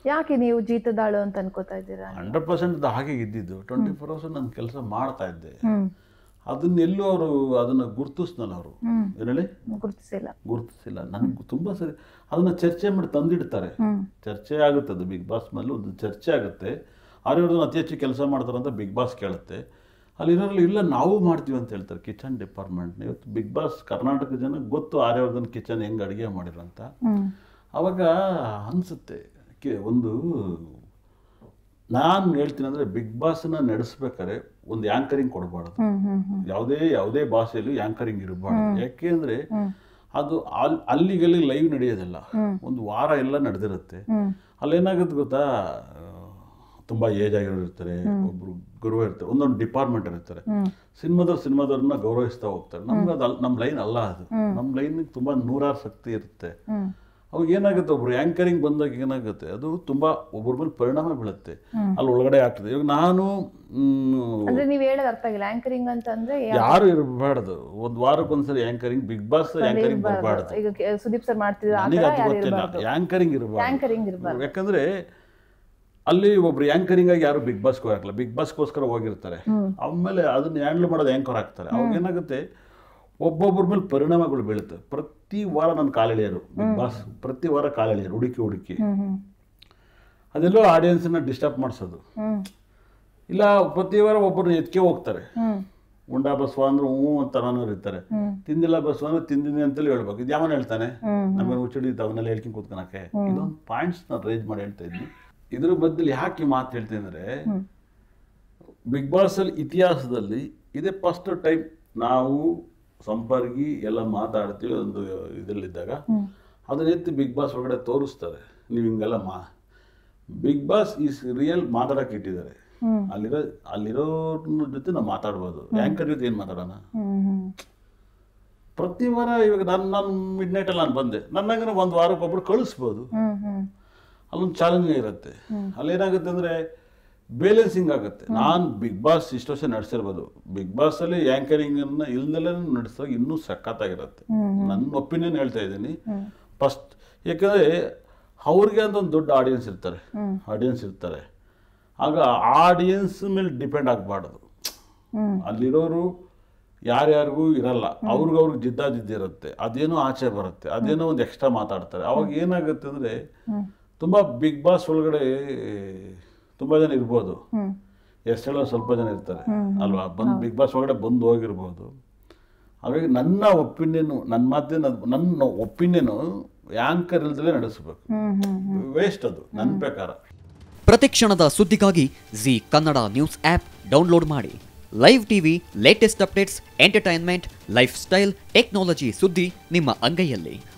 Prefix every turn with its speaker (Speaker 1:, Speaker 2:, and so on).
Speaker 1: ಯಾಕೆ ನೀವು ಜೀತದಾಳು ಅಂತ ಅನ್ಕೋತಾ ಇದ್ದೀರಾ
Speaker 2: ಹಂಡ್ರೆಡ್ ಪರ್ಸೆಂಟ್ ಹಾಗೆ ಇದ್ದಿದ್ದು ಟ್ವೆಂಟಿ ಫೋರ್ ಅವರ್ಸ್ ನಾನು ಕೆಲಸ ಮಾಡ್ತಾ ಇದ್ದೆ
Speaker 1: ಹ್ಮ್
Speaker 2: ಅದನ್ನ ಎಲ್ಲೂ ಅವರು ಅದನ್ನ ಗುರ್ತಿಸ್ನಲ್ಲ ಅವರು
Speaker 1: ಹ್ಮ್
Speaker 2: ಏನು ಹೇಳಿ
Speaker 1: ಗುರುತಿಸಿಲ್ಲ
Speaker 2: ಗುರುತಿಸಿಲ್ಲ ನನಗೆ ತುಂಬ ಸರಿ ಅದನ್ನ ಚರ್ಚೆ ಮಾಡಿ ತಂದಿಡ್ತಾರೆ
Speaker 1: ಹ್ಮ್
Speaker 2: ಚರ್ಚೆ ಆಗುತ್ತೆ ಅದು ಬಿಗ್ ಬಾಸ್ ಮೇಲೆ ಒಂದು ಚರ್ಚೆ ಆಗುತ್ತೆ ಆರ್ಯವ್ರದ್ದು ಅತಿ ಹೆಚ್ಚು ಕೆಲಸ ಮಾಡ್ತಾರೆ ಅಂತ ಬಿಗ್ ಬಾಸ್ ಕೇಳುತ್ತೆ ಅಲ್ಲಿರೋರಲ್ಲಿ ಇಲ್ಲ ನಾವು ಮಾಡ್ತೀವಿ ಅಂತ ಹೇಳ್ತಾರೆ ಕಿಚನ್ ಡಿಪಾರ್ಟ್ಮೆಂಟ್ ಇವತ್ತು ಬಿಗ್ ಬಾಸ್ ಕರ್ನಾಟಕ ಜನ ಗೊತ್ತು ಆರ್ಯವರ್ಧನ್ ಕಿಚನ್ ಹೆಂಗೆ ಅಡುಗೆ ಮಾಡಿರೋ ಅಂತ
Speaker 1: ಹ್ಮ್
Speaker 2: ಅವಾಗ ಅನಿಸುತ್ತೆ ಕೆ ಒಂದು ನಾನು ಹೇಳ್ತೀನಿ ಅಂದರೆ ಬಿಗ್ ಬಾಸ್ನ ನಡೆಸ್ಬೇಕಾದ್ರೆ ಒಂದು ಆ್ಯಂಕರಿಂಗ್ ಕೊಡಬಾರ್ದು
Speaker 1: ಹ್ಮ್ ಹ್ಮ್ ಹ್ಮ್
Speaker 2: ಯಾವುದೇ ಯಾವುದೇ ಭಾಷೆಯಲ್ಲೂ ಆ್ಯಂಕರಿಂಗ್ ಇರಬಾರ್ದು ಯಾಕೆ ಅಂದರೆ
Speaker 1: ಹ್ಮ್.
Speaker 2: ಅದು ಅಲ್ಲಿ ಅಲ್ಲಿಗಲ್ಲಿ ಲೈವ್ ನಡೆಯೋದಿಲ್ಲ
Speaker 1: ಹ್ಮ್.
Speaker 2: ಒಂದು ವಾರ ಎಲ್ಲ ನಡೆದಿರುತ್ತೆ
Speaker 1: ಹ್ಮ್
Speaker 2: ಅಲ್ಲೇನಾಗುತ್ತೆ ಗೊತ್ತಾ ಆ, ತುಂಬಾ ಏಜ್ ಆಗಿರೋರು ಇರ್ತಾರೆ ಒಬ್ರು ಗುರು ಇರ್ತಾರೆ ಒಂದೊಂದು ಡಿಪಾರ್ಟ್ಮೆಂಟ್ ಇರ್ತಾರೆ
Speaker 1: ಹ್ಮ್
Speaker 2: ಸಿನಿಮಾದವ್ರು ಸಿನಿಮಾದವ್ರನ್ನ ಗೌರವಿಸ್ತಾ ಹೋಗ್ತಾರೆ ನಮ್ಗೆ ಅದು ಅಲ್- ನಮ್ಮ ಲೈನ್ ಅಲ್ಲ ಅದು ನಮ್ಮ ಲೈನ್ ತುಂಬಾ ನೂರಾರು ಶಕ್ತಿ ಇರುತ್ತೆ
Speaker 1: ಹ್ಮ್
Speaker 2: ಅವಾಗ ಏನಾಗುತ್ತೆ ಒಬ್ರು ಆ್ಯಂಕರಿಂಗ್ ಬಂದಾಗ ಏನಾಗುತ್ತೆ ಅದು ತುಂಬಾ ಒಬ್ಬರ ಮೇಲೆ ಪರಿಣಾಮ ಬೀಳುತ್ತೆ ಅಲ್ಲಿ ಒಳಗಡೆ ಆಗ್ತದೆ ಇವಾಗ ನಾನು ಮ್,
Speaker 1: ಅಂದ್ರೆ ನೀವ್ ಹೇಳೋದ್ ಅರ್ಥ ಆಗಿಲ್ಲ ಆಂಕರಿಂಗ್ ಅಂತಂದ್ರೆ ಯಾ-
Speaker 2: ಯಾರು ಇರಬಾರ್ದು ಒಂದು ವಾರಕ್ಕೊಂದ್ಸರಿ ಆ್ಯಂಕರಿಂಗ್ ಬಿಗ್ ಬಾಸ್ ಆ್ಯಂಕರಿಂಗ್ ಬರಬಾರ್ದು
Speaker 1: ಈಗ ಕೆ- ಸುದೀಪ್ ಸರ್ ಮಾಡ್ತಿದ್ರು ಆ
Speaker 2: ನನಗೆ
Speaker 1: ತರ
Speaker 2: ಅದು
Speaker 1: ಯಾರು
Speaker 2: ಗೊತ್ತಿಲ್ಲ
Speaker 1: ಇರಬಾರ್ದು
Speaker 2: ಆ್ಯಂಕರಿಂಗ್ ಇರಬಾರ್ದು
Speaker 1: ಆಂಕರಿಂಗ್ ಇರಬಾರ್ದು
Speaker 2: ಯಾಕಂದ್ರೆ ಅಲ್ಲಿ ಒಬ್ರು ಆ್ಯಂಕರಿಂಗ್ ಆಗಿ ಯಾರು ಬಿಗ್ ಬಾಸ್ಗೆ ಹೋಗಲ್ಲ ಬಿಗ್ ಬಾಸ್ಗೋಸ್ಕರ ಹೋಗಿರ್ತಾರೆ ಆಮೇಲೆ ಅದನ್ನ ಹ್ಯಾಂಡಲ್ ಮಾಡೋದು ಆ್ಯಂಕರ್ ಆಗ್ತಾರೆ ಅವಾಗ ಏನಾಗುತ್ತೆ ಒಬ್ಬೊಬ್ಬರ ಮೇಲೆ ಪರಿಣಾಮಗಳು ಬೀಳುತ್ತೆ ಪ್ರತಿ ವಾರ ನನ್ನ ಕಾಲೆಳೆಯರು ಬಿಗ್ ಬಾಸ್ ಪ್ರತಿ ವಾರ ಕಾಲೆಳೆಯರು ಹುಡುಕಿ ಹುಡುಕಿ
Speaker 1: ಹ್ಮ್ ಹ್ಮ್
Speaker 2: ಅದೆಲ್ಲೋ ಆಡಿಯನ್ಸನ್ನ ಡಿಸ್ಟರ್ಬ್ ಮಾಡಿಸೋದು
Speaker 1: ಹ್ಮ್
Speaker 2: ಇಲ್ಲ ಪ್ರತಿ ವಾರ ಒಬ್ಬರು ಎತ್ಕೆ ಹೋಗ್ತಾರೆ
Speaker 1: ಹ್ಮ್
Speaker 2: ಉಂಡಾ ಬಸವ ಅಂದ್ರೆ ಹ್ಞೂ ಅಂತ ನಾನು ಇರ್ತಾರೆ
Speaker 1: ಹ್ಮ್.
Speaker 2: ತಿಂದಿಲ್ಲ ಬಸವ ಅಂದ್ರೆ ತಿಂದಿನಿ ಅಂತೇಳಿ ಹೇಳ್ಬೇಕು ಇದು ಯಾವನ್ ಹೇಳ್ತಾನೆ
Speaker 1: ಹ್ಮ್.
Speaker 2: ನಮಗೆ ಹುಚ್ಚಡಿ ಅವನ್ನೆಲ್ಲ ಹೇಳ್ಕೊಂಡು ಕೂತ್ಕೊಳಕ್ಕೆ ಇದೊಂದು ಪಾಯಿಂಟ್ಸ್ ನಾನು ರೇಜ್ ಮಾಡಿ ಹೇಳ್ತಾ ಇದ್ನಿ ಇದ್ರ ಬದಲು ಯಾಕೆ ಈ ಮಾತು ಹೇಳ್ತೀನಿ ಅಂದ್ರೆ ಬಿಗ್ ಬಾಸ್ ಅಲ್ಲಿ ಇತಿಹಾಸದಲ್ಲಿ ಇದೇ ಫಸ್ಟ್ ಟೈಮ್ ನಾವು ಸಂಪರ್ಗಿ ಎಲ್ಲ ಮಾತಾಡ್ತೀವಿ ಒಂದು ಇದರಲ್ಲಿದ್ದಾಗ ಅದನ್ನ ಎತ್ತಿ ಬಿಗ್ ಬಾಸ್ ಒಳಗಡೆ ತೋರಿಸ್ತಾರೆ ನೀವು ಹಿಂಗೆಲ್ಲ ಮಾ ಬಿಗ್ ಬಾಸ್ ಈಸ್ ರಿಯಲ್ ಮಾತಾಡಕ್ಕೆ ಇಟ್ಟಿದ್ದಾರೆ
Speaker 1: ಹ್ಮ್.
Speaker 2: ಅಲ್ಲಿರೋ ಅಲ್ಲಿರೋರ್ನ ಜೊತೆ ನಾವು ಮಾತಾಡ್ಬೋದು ಆ್ಯಂಕರ್ ಜೊತೆ ಏನು ಮಾತಾಡೋಣ
Speaker 1: ಹ್ಮ್ ಹ್ಮ್
Speaker 2: ಪ್ರತಿ ವಾರ ಇವಾಗ ನಾನು ನಾನು ಮಿಡ್ ನೈಟಲ್ಲಿ ನಾನು ಬಂದೆ ನನ್ನಂಗೆ ಒಂದು ವಾರಕ್ಕೆ ಒಬ್ಬರು ಕಳಿಸ್ಬೋದು
Speaker 1: ಹ್ಮ್ ಹ್ಮ್
Speaker 2: ಅಲ್ಲೊಂದು ಚಾಲೆಂಜಿಂಗ್ ಇರುತ್ತೆ ಅಲ್ಲೇನಾಗುತ್ತೆ ಅಂದರೆ ಬ್ಯಾಲೆನ್ಸಿಂಗ್ ಆಗುತ್ತೆ ನಾನು ಬಿಗ್ ಬಾಸ್ ಇಷ್ಟು ವರ್ಷ ನಡೆಸಿರ್ಬೋದು ಬಿಗ್ ಬಾಸಲ್ಲಿ ಆ್ಯಂಕರಿಂಗನ್ನು ಇಲ್ದಲೇ ನಡೆಸಿದಾಗ ಇನ್ನೂ ಸಖತ್ತಾಗಿರುತ್ತೆ ನನ್ನ ಒಪಿನಿಯನ್ ಹೇಳ್ತಾ ಇದ್ದೀನಿ ಫಸ್ಟ್ ಯಾಕಂದರೆ ಅವ್ರಿಗೆ ಅಂತ ಒಂದು ದೊಡ್ಡ ಆಡಿಯನ್ಸ್ ಇರ್ತಾರೆ ಆಡಿಯನ್ಸ್ ಇರ್ತಾರೆ ಆಗ ಆಡಿಯನ್ಸ್ ಮೇಲೆ ಡಿಪೆಂಡ್ ಆಗಬಾರ್ದು
Speaker 1: ಹ್ಮ್
Speaker 2: ಅಲ್ಲಿರೋರು ಯಾರ್ಯಾರಿಗೂ ಇರಲ್ಲ ಅವ್ರಿಗವ್ರಿಗೆ ಜಿದ್ದಾಜಿದ್ದಿರುತ್ತೆ ಅದೇನೋ ಆಚೆ ಬರುತ್ತೆ ಅದೇನೋ ಒಂದು ಎಕ್ಸ್ಟ್ರಾ ಮಾತಾಡ್ತಾರೆ ಅವಾಗ ಏನಾಗುತ್ತೆ ಅಂದರೆ ತುಂಬ ಬಿಗ್ ಬಾಸ್ ಒಳಗಡೆ ತುಂಬ ಜನ ಇರ್ಬೋದು
Speaker 1: ಹ್ಮ್
Speaker 2: ಎಷ್ಟೆಲ್ಲ ಸ್ವಲ್ಪ ಜನ ಇರ್ತಾರೆ ಅಲ್ವಾ ಬಂದು ಬಿಗ್ ಬಾಸ್ ಒಳಗಡೆ ಬಂದು ಹೋಗಿರ್ಬೋದು ಹಾಗಾಗಿ ನನ್ನ ಒಪಿನಿಯನು ನನ್ನ ಮಾತಿನ ನನ್ನ ಒಪಿನಿಯನು ಆ್ಯಂಕರ್ ಇಲ್ದಲೇ ನಡೆಸಬೇಕು
Speaker 1: ಹ್ಮ್ ಹ್ಮ್
Speaker 2: ವೇಸ್ಟ್ ಅದು ನನ್ನ ಪ್ರಕಾರ
Speaker 3: ಪ್ರತಿಕ್ಷಣದ ಸುದ್ದಿಗಾಗಿ Zee Kannada news app download ಮಾಡಿ live TV latest updates entertainment lifestyle technology ಸುದ್ದಿ ನಿಮ್ಮ ಅಂಗೈಯಲ್ಲಿ